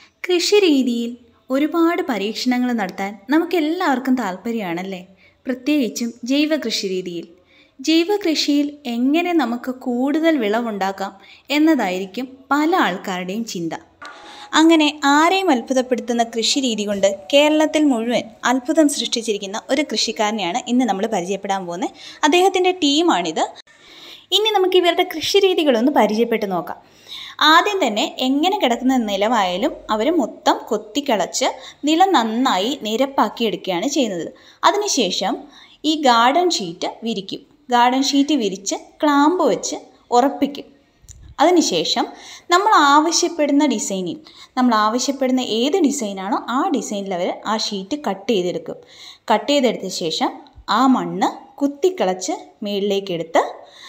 കൃഷി രീതിയിൽ ഒരുപാട് പരീക്ഷണങ്ങൾ നടത്താൻ നമുക്കെല്ലാവർക്കും താല്പര്യമാണല്ലേ പ്രത്യേകിച്ചും ജൈവ കൃഷി രീതിയിൽ ജൈവ കൃഷിയിൽ എങ്ങനെ നമുക്ക് കൂടുതൽ വിളവുണ്ടാക്കാം എന്നതായിരിക്കും പല ആൾക്കാരുടെയും ചിന്ത അങ്ങനെ ആരെയും അത്ഭുതപ്പെടുത്തുന്ന കൃഷി രീതി കൊണ്ട് കേരളത്തിൽ മുഴുവൻ അത്ഭുതം സൃഷ്ടിച്ചിരിക്കുന്ന ഒരു കൃഷിക്കാരനെയാണ് ഇന്ന് നമ്മൾ പരിചയപ്പെടാൻ പോകുന്നത് അദ്ദേഹത്തിൻ്റെ ടീമാണിത് ഇനി നമുക്ക് ഇവരുടെ കൃഷി രീതികളൊന്ന് പരിചയപ്പെട്ട് നോക്കാം ആദ്യം തന്നെ എങ്ങനെ കിടക്കുന്ന നിലമായാലും അവർ മൊത്തം കൊത്തിക്കിളച്ച് നിലം നന്നായി നിരപ്പാക്കി എടുക്കുകയാണ് ചെയ്യുന്നത് അതിനുശേഷം ഈ ഗാർഡൻ ഷീറ്റ് വിരിക്കും ഗാർഡൻ ഷീറ്റ് വിരിച്ച് ക്ലാമ്പ് വെച്ച് ഉറപ്പിക്കും അതിനുശേഷം നമ്മൾ ആവശ്യപ്പെടുന്ന ഡിസൈനിൽ നമ്മൾ ആവശ്യപ്പെടുന്ന ഏത് ഡിസൈനാണോ ആ ഡിസൈനിൽ അവർ ആ ഷീറ്റ് കട്ട് ചെയ്തെടുക്കും കട്ട് ചെയ്തെടുത്ത ശേഷം ആ മണ്ണ് കുത്തിക്കിളച്ച് മുകളിലേക്കെടുത്ത്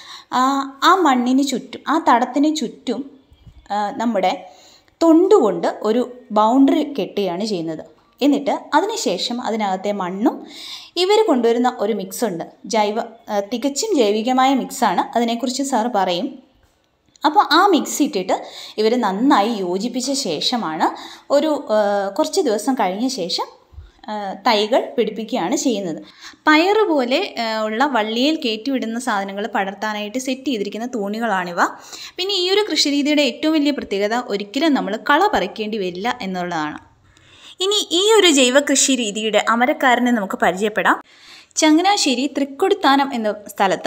ആ മണ്ണിന് ചുറ്റും ആ തടത്തിന് ചുറ്റും നമ്മുടെ തൊണ്ടുകൊണ്ട് ഒരു ബൗണ്ടറി കെട്ടുകയാണ് ചെയ്യുന്നത് എന്നിട്ട് അതിനുശേഷം അതിനകത്തെ മണ്ണും ഇവർ കൊണ്ടുവരുന്ന ഒരു മിക്സ് ഉണ്ട് ജൈവ തികച്ചും ജൈവികമായ മിക്സാണ് അതിനെക്കുറിച്ച് സാറ് പറയും അപ്പോൾ ആ മിക്സ് ഇട്ടിട്ട് ഇവർ നന്നായി യോജിപ്പിച്ച ശേഷമാണ് ഒരു കുറച്ച് ദിവസം കഴിഞ്ഞ ശേഷം തൈകൾ പിടിപ്പിക്കുകയാണ് ചെയ്യുന്നത് പയറ് പോലെ ഉള്ള വള്ളിയിൽ കയറ്റിവിടുന്ന സാധനങ്ങൾ പടർത്താനായിട്ട് സെറ്റ് ചെയ്തിരിക്കുന്ന തൂണികളാണിവ പിന്നെ ഈ ഒരു കൃഷിരീതിയുടെ ഏറ്റവും വലിയ പ്രത്യേകത ഒരിക്കലും നമ്മൾ കള പറിക്കേണ്ടി വരില്ല എന്നുള്ളതാണ് ഇനി ഈ ഒരു ജൈവ കൃഷി രീതിയുടെ അമരക്കാരനെ നമുക്ക് പരിചയപ്പെടാം ചങ്ങനാശ്ശേരി തൃക്കൊടിത്താനം എന്ന സ്ഥലത്ത്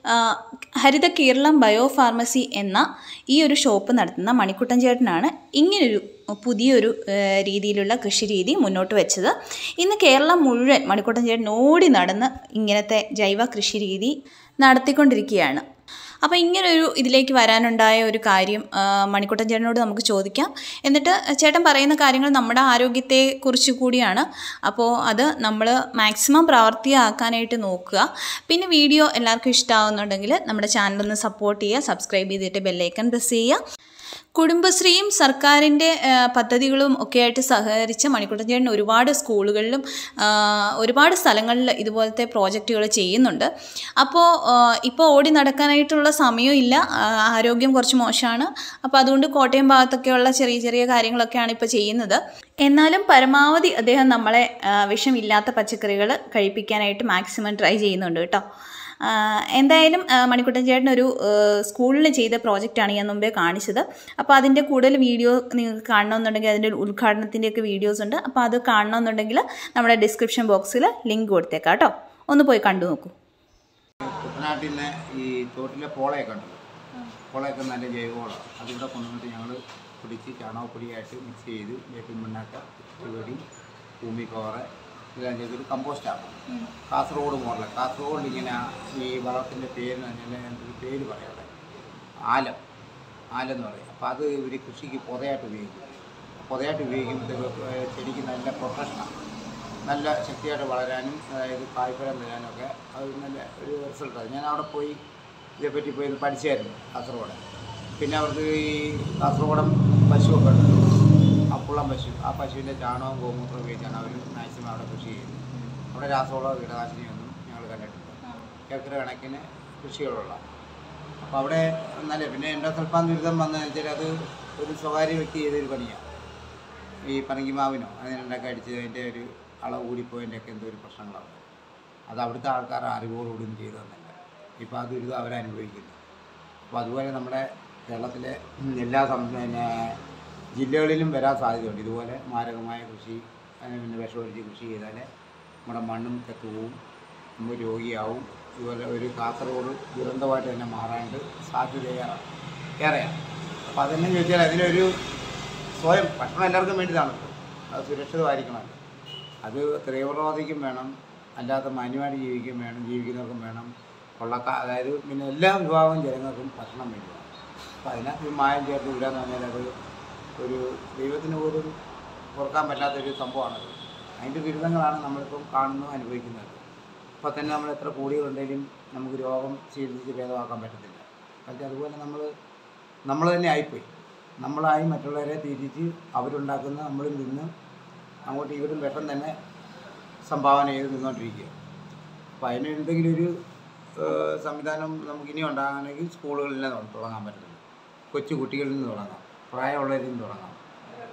ഹരിത കേരളം ബയോ ഫാർമസി എന്ന ഈ ഒരു ഷോപ്പ് നടത്തുന്ന മണിക്കുട്ടൻ ചേട്ടനാണ് ഇങ്ങനൊരു പുതിയൊരു രീതിയിലുള്ള കൃഷി രീതി മുന്നോട്ട് വെച്ചത് ഇന്ന് കേരളം മുഴുവൻ മണിക്കുട്ടൻ ചേട്ടൻ ഓടി നടന്ന് ഇങ്ങനത്തെ ജൈവ കൃഷി രീതി നടത്തിക്കൊണ്ടിരിക്കുകയാണ് അപ്പോൾ ഇങ്ങനൊരു ഇതിലേക്ക് വരാനുണ്ടായ ഒരു കാര്യം മണിക്കുട്ടൻ ചേട്ടനോട് നമുക്ക് ചോദിക്കാം എന്നിട്ട് ചേട്ടൻ പറയുന്ന കാര്യങ്ങൾ നമ്മുടെ ആരോഗ്യത്തെ കുറിച്ച് കൂടിയാണ് അപ്പോൾ അത് നമ്മൾ മാക്സിമം പ്രാവർത്തികമാക്കാനായിട്ട് നോക്കുക പിന്നെ വീഡിയോ എല്ലാവർക്കും ഇഷ്ടമാവുന്നുണ്ടെങ്കിൽ നമ്മുടെ ചാനലൊന്ന് സപ്പോർട്ട് ചെയ്യുക സബ്സ്ക്രൈബ് ചെയ്തിട്ട് ബെല്ലൈക്കൺ പ്രസ് ചെയ്യുക കുടുംബശ്രീയും സർക്കാരിൻ്റെ പദ്ധതികളും ഒക്കെ ആയിട്ട് സഹകരിച്ച് മണിക്കുട്ടൻ ചേട്ടൻ ഒരുപാട് സ്കൂളുകളിലും ഒരുപാട് സ്ഥലങ്ങളിൽ ഇതുപോലത്തെ പ്രോജക്റ്റുകൾ ചെയ്യുന്നുണ്ട് അപ്പോൾ ഇപ്പോൾ ഓടി നടക്കാനായിട്ടുള്ള സമയമില്ല ആരോഗ്യം കുറച്ച് മോശമാണ് അപ്പോൾ അതുകൊണ്ട് കോട്ടയം ഭാഗത്തൊക്കെയുള്ള ചെറിയ ചെറിയ കാര്യങ്ങളൊക്കെയാണ് ഇപ്പോൾ ചെയ്യുന്നത് എന്നാലും പരമാവധി അദ്ദേഹം നമ്മളെ വിഷമില്ലാത്ത പച്ചക്കറികൾ കഴിപ്പിക്കാനായിട്ട് മാക്സിമം ട്രൈ ചെയ്യുന്നുണ്ട് കേട്ടോ എന്തായാലും മണിക്കുട്ടൻ ചേട്ടൻ ഒരു സ്കൂളിൽ ചെയ്ത പ്രോജക്റ്റാണ് ഞാൻ മുമ്പേ കാണിച്ചത് അപ്പോൾ അതിൻ്റെ കൂടുതൽ വീഡിയോ നിങ്ങൾക്ക് കാണണമെന്നുണ്ടെങ്കിൽ അതിൻ്റെ ഉദ്ഘാടനത്തിൻ്റെയൊക്കെ വീഡിയോസ് ഉണ്ട് അപ്പോൾ അത് കാണണമെന്നുണ്ടെങ്കിൽ നമ്മുടെ ഡിസ്ക്രിപ്ഷൻ ബോക്സിൽ ലിങ്ക് കൊടുത്തേക്കാം കേട്ടോ ഒന്ന് പോയി കണ്ടു നോക്കൂ കുട്ടനാട്ടിൽ നിന്ന് ഈ തോട്ടിലെ പോളയൊക്കെ ഉണ്ടല്ലോ പോളയൊക്കെ നല്ല ജൈവവളം അതിവിടെ കൊണ്ടുവന്നിട്ട് ഞങ്ങൾ പിടിച്ച് ചാണകപ്പൊടിയായിട്ട് മിക്സ് ചെയ്ത് വേപ്പിൻ മണ്ണാക്ക ചുവടി ഭൂമിക്കോറ് ഇതെല്ലാം ചെയ്തൊരു കമ്പോസ്റ്റാണ് കാസർഗോഡ് മോഡൽ കാസർഗോഡ് ഇങ്ങനെ ഈ വളത്തിൻ്റെ പേര് പറഞ്ഞാൽ ഒരു പേര് പറയാം അവിടെ ആലം ആലം എന്ന് പറയും അപ്പോൾ അത് ഇവർ കൃഷിക്ക് പൊതയായിട്ട് ഉപയോഗിക്കും പൊതയായിട്ട് ഉപയോഗിക്കുമ്പോഴത്തേക്ക് ചെടിക്ക് നല്ല പ്രൊട്ടക്ഷനാണ് നല്ല ശക്തിയായിട്ട് വളരാനും അതായത് കായ്ഫലം തരാനും ഒക്കെ അത് നല്ല ഒരു റിസൾട്ടാണ് ഞാൻ അവിടെ പോയി ഇതേപ്പറ്റി പോയി പഠിച്ചായിരുന്നു കാസർഗോഡ് പിന്നെ അവർക്ക് ഈ കാസർഗോഡം പശുവൊക്കെ ഉണ്ട് അപ്പുളം പശു ആ പശുവിൻ്റെ ചാണകവും ഗോമൂത്രം ഉപയോഗിച്ചാണ് അവർ മാക്സിമം അവിടെ കൃഷി ചെയ്യുന്നത് അവിടെ രാസവള കീടനാശിനിയൊന്നും ഞങ്ങൾ കണ്ടിട്ടില്ല ഏക്കർ കണക്കിന് കൃഷികളുള്ള അപ്പോൾ അവിടെ നല്ല പിന്നെ എൻഡോസൾഫാൻ ദുരിതം വന്നതെന്ന് വെച്ചാൽ അത് ഒരു സ്വകാര്യ വ്യക്തി ചെയ്തൊരു പണിയാണ് ഈ പറങ്കിമാവിനോ അതിനുണ്ടൊക്കെ അടിച്ച് അതിൻ്റെ ഒരു അളവ് കൂടിപ്പോയതിൻ്റെയൊക്കെ എന്തോ ഒരു പ്രശ്നങ്ങളാണ് അത് അവിടുത്തെ ആൾക്കാർ അറിവോടുകൂടിയും ചെയ്തു തന്നില്ല ഇപ്പോൾ ആ ദുരിതം അവരനുഭവിക്കുന്നു അപ്പോൾ അതുപോലെ നമ്മുടെ കേരളത്തിലെ എല്ലാ സം പിന്നെ ജില്ലകളിലും വരാൻ സാധ്യതയുണ്ട് ഇതുപോലെ മാരകമായ കൃഷി അതിന് പിന്നെ വിഷമടിച്ച് കൃഷി ചെയ്താൽ നമ്മുടെ മണ്ണും തെറ്റുപോവും നമ്മൾ രോഗിയാവും ഇതുപോലെ ഒരു കാസർഗോഡ് ദുരന്തമായിട്ട് തന്നെ മാറാണ്ട് സാധ്യത ഏറെയാണ് അപ്പോൾ അതെന്നെ ചോദിച്ചാൽ അതിനൊരു സ്വയം ഭക്ഷണം എല്ലാവർക്കും വേണ്ടിയതാണല്ലോ അത് സുരക്ഷിതമായിരിക്കണമല്ലോ അത് തീവ്രവാദിക്കും വേണം അല്ലാത്ത മാന്യമായിട്ട് ജീവിക്കും വേണം ജീവിക്കുന്നവർക്കും വേണം കൊള്ളക്ക അതായത് പിന്നെ എല്ലാ വിഭാഗം ജനങ്ങൾക്കും ഭക്ഷണം വേണ്ടി വേണം അപ്പോൾ അതിനകത്ത് മായം ചേർത്ത് വിടുക എന്ന് പറഞ്ഞാൽ അത് ഒരു ദൈവത്തിന് പോലും ഓർക്കാൻ പറ്റാത്തൊരു സംഭവമാണത് അതിൻ്റെ ദുരിതങ്ങളാണ് നമ്മളിപ്പം കാണുന്നതും അനുഭവിക്കുന്നത് ഇപ്പോൾ തന്നെ നമ്മൾ എത്ര കോടികളുണ്ടെങ്കിലും നമുക്ക് രോഗം ചികിത്സിച്ച് ഭേദമാക്കാൻ പറ്റത്തില്ല പക്ഷേ അതുപോലെ നമ്മൾ നമ്മൾ തന്നെ ആയിപ്പോയി നമ്മളായി മറ്റുള്ളവരെ തിരിച്ച് അവരുണ്ടാക്കുന്ന നമ്മളിൽ നിന്ന് അങ്ങോട്ട് ഇവരും വിഷം തന്നെ സംഭാവന ചെയ്ത് നിന്നുകൊണ്ടിരിക്കുക അപ്പോൾ അതിന് എന്തെങ്കിലും ഒരു ഏഹ്, സംവിധാനം നമുക്കിനി ഉണ്ടാകണമെങ്കിൽ സ്കൂളുകളിൽ നിന്ന് തുടങ്ങാൻ പറ്റുന്നത് കൊച്ചു കുട്ടികളിൽ നിന്ന് തുടങ്ങാം പ്രായമുള്ളവരിൽ നിന്ന് തുടങ്ങാം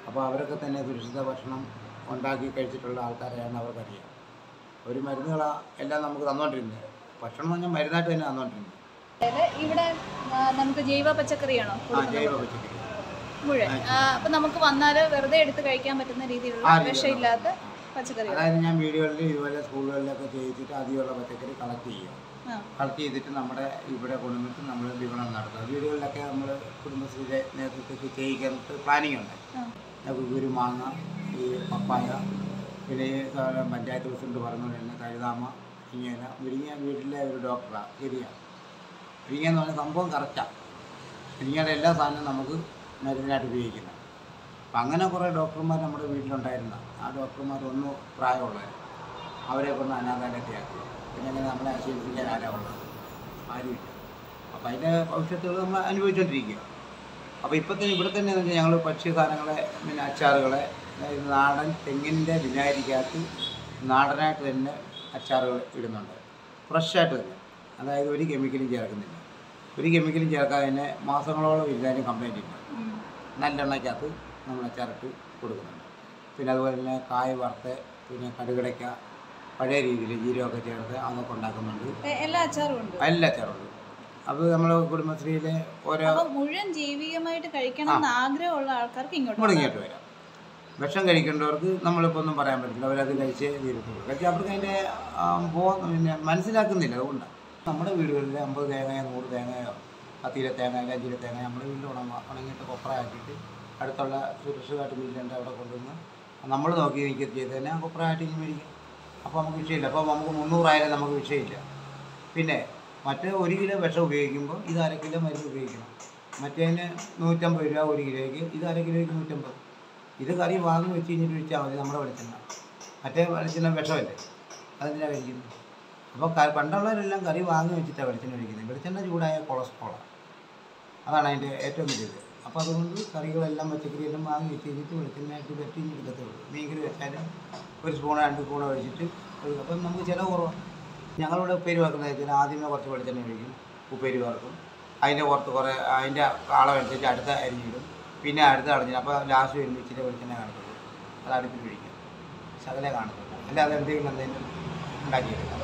അപ്പോൾ അവരൊക്കെ തന്നെ സുരക്ഷിത ഭക്ഷണം ഉണ്ടാക്കി കഴിച്ചിട്ടുള്ള ആൾക്കാരെയാണ് അവർക്കറിയാം ഒരു മരുന്നുകളാ എല്ലാം നമുക്ക് തന്നുകൊണ്ടിരുന്നത് ഭക്ഷണം എന്ന് പറഞ്ഞാൽ മരുന്നായിട്ട് തന്നെ തന്നുകൊണ്ടിരുന്നത് ഇവിടെ നമുക്ക് ജൈവ പച്ചക്കറിയാണോ ആ ജൈവ പച്ചക്കറി മുഴുവൻ അപ്പൊ നമുക്ക് വന്നാൽ വെറുതെ എടുത്ത് കഴിക്കാൻ പറ്റുന്ന രീതിയിലുള്ള ആ, രീതിയിലുള്ള. വിഷമില്ലാത്ത പച്ചക്കറികൾ അതായത് ഞാൻ വീടുകളിൽ ഇതുപോലെ സ്കൂളുകളിലൊക്കെ ചെയ്യിച്ചിട്ട് ആദ്യമുള്ള പച്ചക്കറി കളക്ട് ചെയ്യും ആ. കളക്ട് ചെയ്തിട്ട് നമ്മുടെ ഇവിടെ കൊണ്ടുവന്നിട്ട് നമ്മൾ വിപണനം നടത്തുക വീടുകളിലൊക്കെ നമ്മൾ കുടുംബശ്രീയുടെ നേതൃത്വത്തിൽ ചെയ്യിക്കാനായിട്ട് പ്ലാനിങ് ഉണ്ട് ആ. നമുക്ക് കുരു മാങ്ങ ഈ പപ്പായ പിന്നെ ഈ സാധനം പഞ്ചായത്ത് പ്രസിഡന്റ് പറഞ്ഞ പോലെ തന്നെ കഴുതാമ മുരിങ്ങയില മുരിങ്ങ വീട്ടിലെ ഒരു ഡോക്ടറാണ് ശരിയാണ് മുരിങ്ങ എന്ന് പറഞ്ഞാൽ സംഭവം കറക്റ്റാണ് മുരിങ്ങയുടെ എല്ലാ സാധനവും നമുക്ക് മരുന്നിനായിട്ട് ഉപയോഗിക്കുന്നത് അപ്പം അങ്ങനെ കുറേ ഡോക്ടർമാർ നമ്മുടെ വീട്ടിലുണ്ടായിരുന്ന ആ ഡോക്ടർമാർ ഒന്ന് പ്രായമുള്ളവർ അവരെ കൊണ്ട് അനാഥാലയത്തിലാക്കി പിന്നെ അങ്ങനെ നമ്മളെ ചികിത്സിക്കാൻ ആരാ ഉള്ളത് ആരുമില്ല അപ്പം അതിൻ്റെ ഭവിഷ്യത്തുകൾ നമ്മൾ അനുഭവിച്ചുകൊണ്ടിരിക്കുക അപ്പോൾ ഇപ്പം തന്നെ ഇവിടെ തന്നെ എന്ന് വെച്ചാൽ ഞങ്ങൾ ഭക്ഷ്യ സാധനങ്ങളെ പിന്നെ അച്ചാറുകളെ അതായത് നാടൻ തെങ്ങിൻ്റെ വിനാഗിരിക്കകത്ത് നാടനായിട്ട് തന്നെ അച്ചാറുകൾ ഇടുന്നുണ്ട് ഫ്രഷായിട്ട് തന്നെ അതായത് ഒരു കെമിക്കലും ചേർക്കുന്നില്ല ഒരു കെമിക്കലും ചേർക്കാതെ തന്നെ മാസങ്ങളോളം ഇരുന്നാലും കംപ്ലൈൻറ്റ് ഇല്ല നല്ലെണ്ണയ്ക്കകത്ത് നമ്മൾ അച്ചാറിട്ട് കൊടുക്കുന്നുണ്ട് പിന്നെ അതുപോലെ തന്നെ കായ വറുത്ത് പിന്നെ കടുകടയ്ക്ക പഴയ രീതിയിൽ ജീരകമൊക്കെ ചേർത്ത് അതൊക്കെ ഉണ്ടാക്കുന്നുണ്ട് എല്ലാ അച്ചാറും ഉണ്ട് എല്ലാ അച്ചാറുണ്ട് അത് നമ്മൾ കുടുംബശ്രീയിലെ ഓരോ അപ്പൊ മുഴുവൻ ജൈവികമായിട്ട് കഴിക്കണം എന്ന് ആഗ്രഹമുള്ള ആൾക്കാർക്ക് ഇങ്ങോട്ട് നമ്മൾ ഇങ്ങോട്ട് വരാം വിഷം കഴിക്കേണ്ടവർക്ക് നമ്മളിപ്പോൾ ഒന്നും പറയാൻ പറ്റില്ല അവരത് കഴിച്ചേ തീരത്തുള്ളൂ കഴിച്ച് അവർക്ക് അതിൻ്റെ പോ പിന്നെ മനസ്സിലാക്കുന്നില്ല അതുകൊണ്ടാണ് നമ്മുടെ വീടുകളിൽ അമ്പത് തേങ്ങയോ നൂറ് തേങ്ങയോ പത്തിര തേങ്ങ അല്ലെങ്കിൽ അഞ്ചിര തേങ്ങ നമ്മുടെ വീട്ടിൽ ഉണങ്ങ ഉണങ്ങിയിട്ട് കൊപ്രയാക്കിയിട്ട് അടുത്തുള്ള സുരക്ഷിതമായിട്ട് മില്ലുണ്ട് അവിടെ കൊണ്ടുവന്ന് നമ്മൾ നോക്കി എനിക്ക് ചെയ്ത് തന്നെ ആ കൊപ്രയായിട്ട് ഇനി മേടിക്കും അപ്പോൾ നമുക്ക് വിഷയമില്ല അപ്പോൾ നമുക്ക് മുന്നൂറായാലും നമുക്ക് വിഷയമില്ല പിന്നെ മറ്റേ ഒരു കിലോ വിഷം ഉപയോഗിക്കുമ്പോൾ ഇത് അര കിലോ മരുന്ന് ഉപയോഗിക്കണം മറ്റേതിന് നൂറ്റമ്പത് രൂപ ഒരു കിലോയ്ക്ക് ഇത് അര കിലോയ്ക്ക് നൂറ്റമ്പത് ഇത് കറി വാങ്ങി വെച്ച് കഴിഞ്ഞിട്ട് ഒഴിച്ചാൽ മതി നമ്മുടെ വെളിച്ചെണ്ണ മറ്റേ വെളിച്ചെണ്ണ വിഷമല്ലേ അതെന്തിനാണ് കഴിക്കുന്നത് അപ്പോൾ ക പണ്ടുള്ളവരെല്ലാം കറി വാങ്ങി വെച്ചിട്ടാണ് വെളിച്ചെണ്ണ ഒഴിക്കുന്നത് വെളിച്ചെണ്ണ ചൂടായ കൊളസ്ട്രോളാണ് അതാണ് അതിൻ്റെ ഏറ്റവും വലിയത് അപ്പോൾ അതുകൊണ്ട് കറികളെല്ലാം പച്ചക്കറിയെല്ലാം വാങ്ങി വെച്ച് കഴിഞ്ഞിട്ട് വെളിച്ചെണ്ണയായിട്ട് പറ്റി എടുക്കത്തേ ഉള്ളൂ മീൻകറി വെച്ചാലും ഒരു സ്പൂണോ രണ്ട് സ്പൂണോ ഒഴിച്ചിട്ട് എടുക്കും. അപ്പം നമുക്ക് ചിലവ് കുറവാണ് ഞങ്ങളിവിടെ ഉപ്പേരി വെക്കുന്നത് വെച്ചാൽ ആദ്യമേ കുറച്ച് വെളിച്ചെണ്ണ ഒഴിക്കും ഉപ്പേരി വറക്കും അതിൻ്റെ പുറത്ത് കുറേ അതിൻ്റെ അളവനുസരിച്ച് അടുത്ത അരിഞ്ഞിടും പിന്നെ അടുത്ത് അടഞ്ഞിട്ട് അപ്പോൾ ലാസ്റ്റ് വരുമ്പോൾ ഇച്ചിരി വെളിച്ചെണ്ണ കാണത്തുള്ളൂ അത് അടുപ്പിൽ ഒഴിക്കും ശകലേ കാണത്തുള്ളൂ അല്ലാതെ എന്തെങ്കിലും എന്തെങ്കിലും ഉണ്ടാക്കിയെടുക്കാം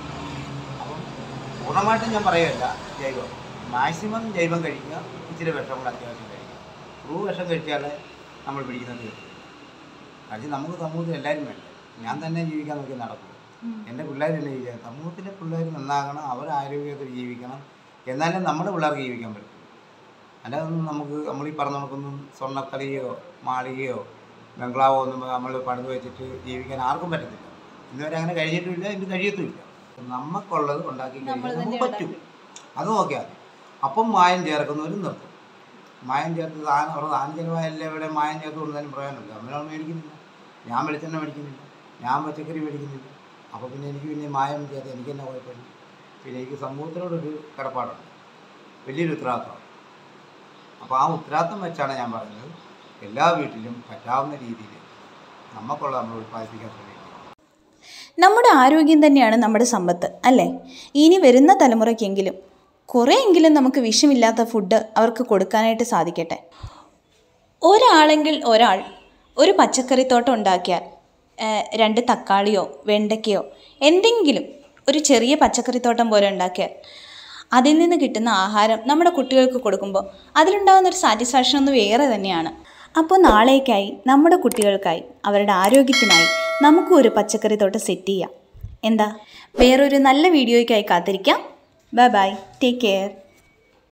അപ്പം പൂർണ്ണമായിട്ടും ഞാൻ പറയുമല്ല ജൈവം മാക്സിമം ജൈവം കഴിക്കുക ഇച്ചിരി വിഷം കൂടെ അത്യാവശ്യം കഴിക്കുക ട്രൂ വിഷം കഴിച്ചാൽ നമ്മൾ പിടിക്കുന്നത് തീർക്കും കാര്യം നമുക്ക് സമൂഹത്തിൽ എല്ലാവരും വേണ്ടേ ഞാൻ തന്നെ ജീവിക്കാൻ നോക്കി നടക്കും എൻ്റെ പിള്ളേർ തന്നെ ജീവിക്കാം സമൂഹത്തിലെ പിള്ളേർ നന്നാകണം അവർ ആരോഗ്യത്തിൽ ജീവിക്കണം എന്നാലേ നമ്മുടെ പിള്ളേർക്ക് ജീവിക്കാൻ പറ്റും അല്ലാതൊന്നും നമുക്ക് നമ്മൾ ഈ പറഞ്ഞ കണക്കൊന്നും സ്വർണ്ണത്തളിയോ മാളികയോ ബംഗ്ലാവോ ഒന്നും നമ്മൾ പണിത് വെച്ചിട്ട് ജീവിക്കാൻ ആർക്കും പറ്റത്തില്ല ഇന്നുവരെ അങ്ങനെ കഴിഞ്ഞിട്ടുമില്ല ഇന്ന് കഴിയത്തുമില്ല നമുക്കുള്ളത് ഉണ്ടാക്കി കഴിക്കാൻ നമുക്ക് പറ്റും അത് നോക്കിയാൽ മതി അപ്പം മായം ചേർക്കുന്നവരും നിർത്തും മായം ചേർത്ത് സാധനം അവരുടെ സാധനം ചിലവായല്ലേ ഇവിടെ മായം ചേർത്ത് കൊടുത്താലും പ്രയോജനമില്ല നമ്മളാൾ മേടിക്കുന്നില്ല ഞാൻ വെളിച്ചെണ്ണ മേടിക്കുന്നില്ല ഞാൻ പച്ചക്കറി മേടിക്കുന്നില്ല അപ്പോൾ പിന്നെ എനിക്ക് പിന്നെ മായം ചേർത്ത് എനിക്ക് തന്നെ കുഴപ്പമില്ല പിന്നെ എനിക്ക് സമൂഹത്തിനോടൊരു കടപ്പാടുണ്ട് വലിയൊരു ഉത്തരവാദിത്തമാണ് അപ്പോൾ ആ ഉത്തരവാദിത്തം വെച്ചാണ് ഞാൻ പറഞ്ഞത് എല്ലാ വീട്ടിലും പറ്റാവുന്ന രീതിയിൽ നമുക്കുള്ള നമ്മൾ ഉത്പാദിപ്പിക്കാൻ ശ്രമിക്കുക നമ്മുടെ ആരോഗ്യം തന്നെയാണ് നമ്മുടെ സമ്പത്ത് അല്ലേ ഇനി വരുന്ന തലമുറയ്ക്കെങ്കിലും കുറേയെങ്കിലും നമുക്ക് വിഷമില്ലാത്ത ഫുഡ് അവർക്ക് കൊടുക്കാനായിട്ട് സാധിക്കട്ടെ ഒരാളെങ്കിൽ ഒരാൾ ഒരു പച്ചക്കറിത്തോട്ടം ഉണ്ടാക്കിയാൽ ഏഹ്, രണ്ട് തക്കാളിയോ വെണ്ടയ്ക്കയോ എന്തെങ്കിലും ഒരു ചെറിയ പച്ചക്കറിത്തോട്ടം പോലെ ഉണ്ടാക്കിയാൽ അതിൽ നിന്ന് കിട്ടുന്ന ആഹാരം നമ്മുടെ കുട്ടികൾക്ക് കൊടുക്കുമ്പോൾ അതിലുണ്ടാകുന്ന ഒരു സാറ്റിസ്ഫാക്ഷൻ ഒന്ന് വേറെ തന്നെയാണ് അപ്പോൾ നാളേക്കായി നമ്മുടെ കുട്ടികൾക്കായി അവരുടെ ആരോഗ്യത്തിനായി നമുക്കും ഒരു പച്ചക്കറി തോട്ടം സെറ്റ് ചെയ്യാം എന്താ വേറൊരു നല്ല വീഡിയോയ്ക്കായി കാത്തിരിക്കാം ബൈ ബൈ ടേക്ക് കെയർ